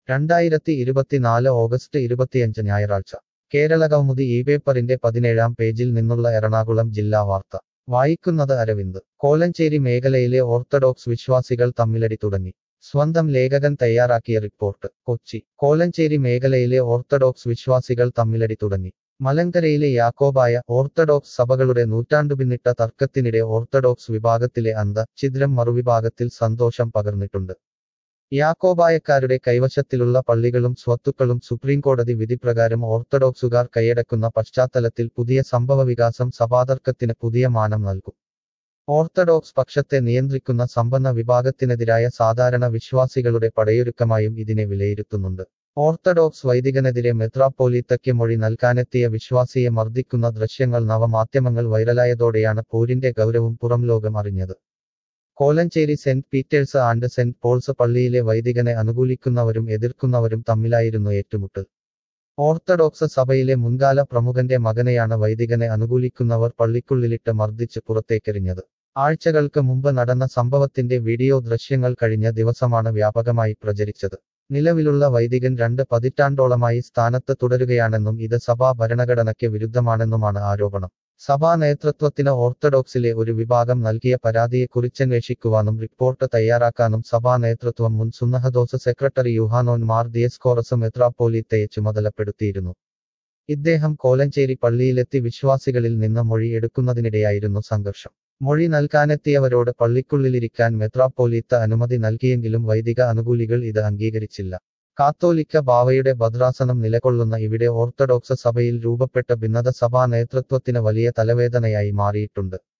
രണ്ടായിരത്തി ഇരുപത്തിനാല് ഓഗസ്റ്റ് ഇരുപത്തിയഞ്ച് ഞായറാഴ്ച കേരള കൗമുദി ഈ പേപ്പറിന്റെ പതിനേഴാം പേജിൽ നിന്നുള്ള എറണാകുളം ജില്ലാ വാർത്ത വായിക്കുന്നത് അരവിന്ദ് കോലഞ്ചേരി മേഖലയിലെ ഓർത്തഡോക്സ് വിശ്വാസികൾ തമ്മിലടി തുടങ്ങി സ്വന്തം ലേഖകൻ തയ്യാറാക്കിയ റിപ്പോർട്ട് കൊച്ചി കോലഞ്ചേരി മേഖലയിലെ ഓർത്തഡോക്സ് വിശ്വാസികൾ തമ്മിലടി തുടങ്ങി മലങ്കരയിലെ യാക്കോബായ ഓർത്തഡോക്സ് സഭകളുടെ നൂറ്റാണ്ടു പിന്നിട്ട തർക്കത്തിനിടെ ഓർത്തഡോക്സ് വിഭാഗത്തിലെ അന്ത ഛിദ്രം മറുവിഭാഗത്തിൽ സന്തോഷം പകർന്നിട്ടുണ്ട് യാക്കോബായക്കാരുടെ കൈവശത്തിലുള്ള പള്ളികളും സ്വത്തുക്കളും സുപ്രീംകോടതി വിധിപ്രകാരം ഓർത്തഡോക്സുകാർ കൈയടക്കുന്ന പശ്ചാത്തലത്തിൽ പുതിയ സംഭവവികാസം സഭാതർക്കത്തിന് പുതിയ മാനം നൽകും ഓർത്തഡോക്സ് പക്ഷത്തെ നിയന്ത്രിക്കുന്ന സമ്പന്ന വിഭാഗത്തിനെതിരായ സാധാരണ വിശ്വാസികളുടെ പടയൊരുക്കമായും ഇതിനെ വിലയിരുത്തുന്നുണ്ട് ഓർത്തഡോക്സ് വൈദികനെതിരെ മെത്രാപ്പോലീത്തയ്ക്ക് മൊഴി നൽകാനെത്തിയ വിശ്വാസിയെ മർദ്ദിക്കുന്ന ദൃശ്യങ്ങൾ നവമാധ്യമങ്ങൾ വൈറലായതോടെയാണ് പോരിന്റെ ഗൗരവം പുറംലോകം അറിഞ്ഞത് Kolenchery Saint Peter's and Saint Paul's പള്ളിയിലെ വൈദികനെ അനുകൂലിക്കുന്നവരും എതിർക്കുന്നവരും തമ്മിലായിരുന്നു ഏറ്റുമുട്ടൽ ഓർത്തഡോക്സ് സഭയിലെ മുൻകാല പ്രമുഖന്റെ മകനെയാണ് വൈദികനെ അനുകൂലിക്കുന്നവർ പള്ളിക്കുള്ളിലിട്ട് മർദ്ദിച്ച് പുറത്തേക്കെറിഞ്ഞത് ആഴ്ചകൾക്ക് മുമ്പ് നടന്ന സംഭവത്തിന്റെ വീഡിയോ ദൃശ്യങ്ങൾ കഴിഞ്ഞ ദിവസമാണ് വ്യാപകമായി പ്രചരിച്ചത് നിലവിലുള്ള വൈദികൻ രണ്ട് പതിറ്റാണ്ടോളമായി സ്ഥാനത്ത് തുടരുകയാണെന്നും ഇത് സഭാ ഭരണഘടനയ്ക്ക് വിരുദ്ധമാണെന്നുമാണ് ആരോപണം സഭാ നേതൃത്വത്തിന് ഓർത്തഡോക്സിലെ ഒരു വിഭാഗം നൽകിയ പരാതിയെക്കുറിച്ചന്വേഷിക്കുവാനും റിപ്പോർട്ട് തയ്യാറാക്കാനും സഭാ നേതൃത്വം മുൻ സുന്നഹദോസ് സെക്രട്ടറി യുഹാനോൻ മാർ ദിയസ്കോറസ് മെത്രാപ്പോലീത്തയെ ചുമതലപ്പെടുത്തിയിരുന്നു ഇദ്ദേഹം കോലഞ്ചേരി പള്ളിയിലെത്തി വിശ്വാസികളിൽ നിന്ന് മൊഴി എടുക്കുന്നതിനിടെയായിരുന്നു സംഘർഷം മൊഴി നൽകാനെത്തിയവരോട് പള്ളിക്കുള്ളിലിരിക്കാൻ മെത്രാപ്പോലീത്ത അനുമതി നൽകിയെങ്കിലും വൈദിക അനുകൂലികൾ ഇത് അംഗീകരിച്ചില്ല കാത്തോലിക്ക ബാവയുടെ ഭദ്രാസനം നിലകൊള്ളുന്ന ഇവിടെ ഓർത്തഡോക്സ് സഭയിൽ രൂപപ്പെട്ട ഭിന്നത സഭാ നേതൃത്വത്തിന് വലിയ തലവേദനയായി മാറിയിട്ടുണ്ട്